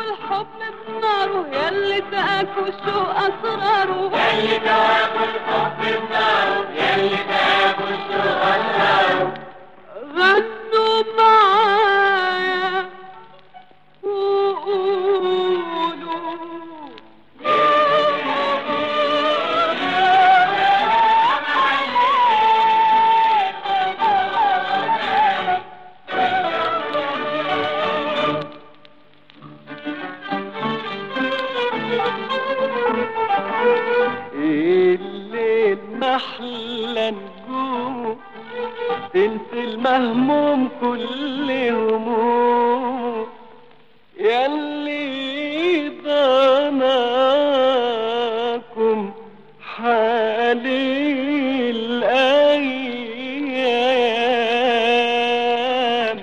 الحب بناره يلي تاكل الشوق اسراره يلي تاكل الحب بناره يلي تاكل الشوق اسراره غنوا معايا وقولوا الليل محلى نجوم تنسي المهموم كل هموم يلي ضناكم حالي الأيام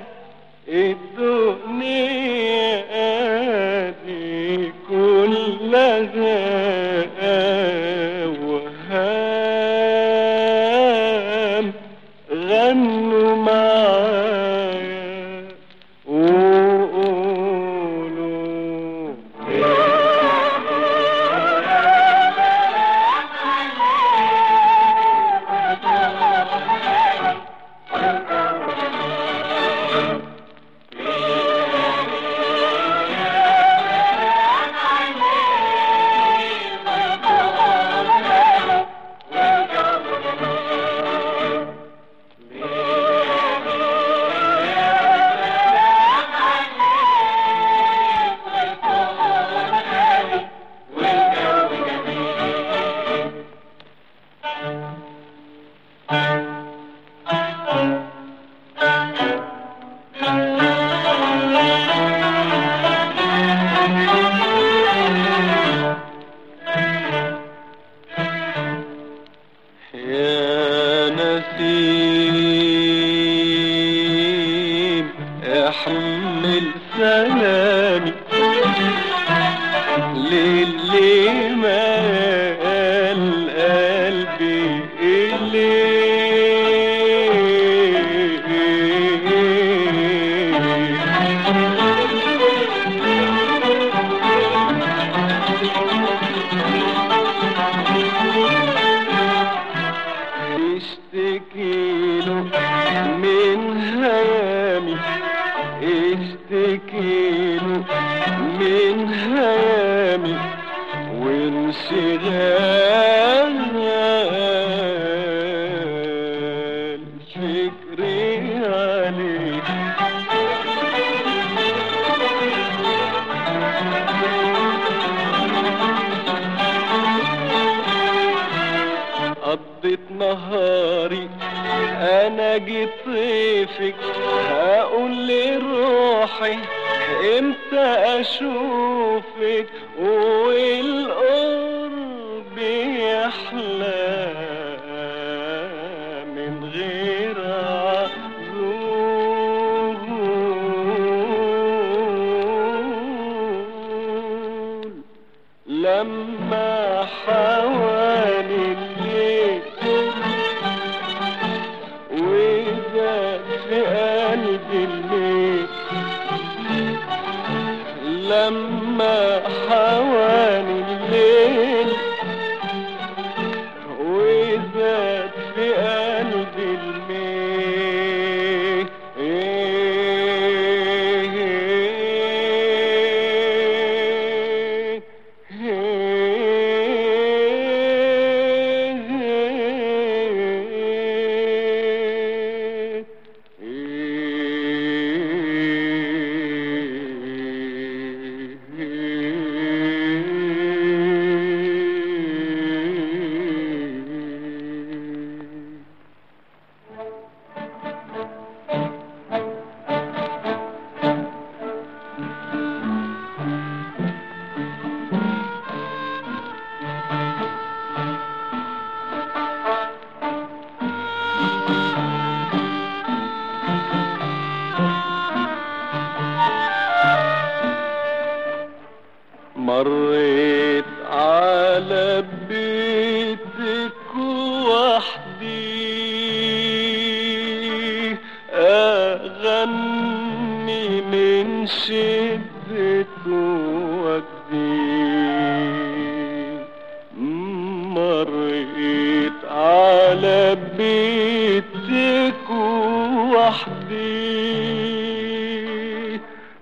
الدنيا دي كلها وهام غنوا معايا وقولوا يا نسيم احمل سلامي للي مال قلبي اشتكيله من هيامي اشتكيله من هيامي وانشغال فكري عليك قضيت نهاري انا جيت طيفك هقول لروحي امتى اشوفك والقرب يحلى من غير عذول لما حوالي الليل وزاد في قلبي الميل لما حوالي الليل وزاد في قلبي الميل مريت على بيتك وحدي أغني من شدته مريت على بيتك وحدي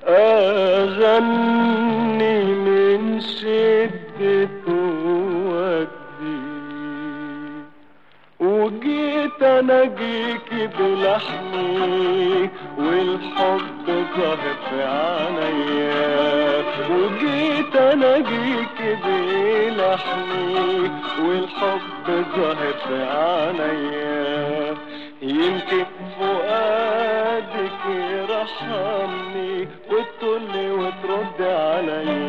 أغني من شدة وجدي وجيت اناجيك بلحمي والحب ظهر في عينيا وجيت اناجيك بلحمي والحب ظهر في عينيا يمكن فؤادك يرحمني وتقولي وترد عليا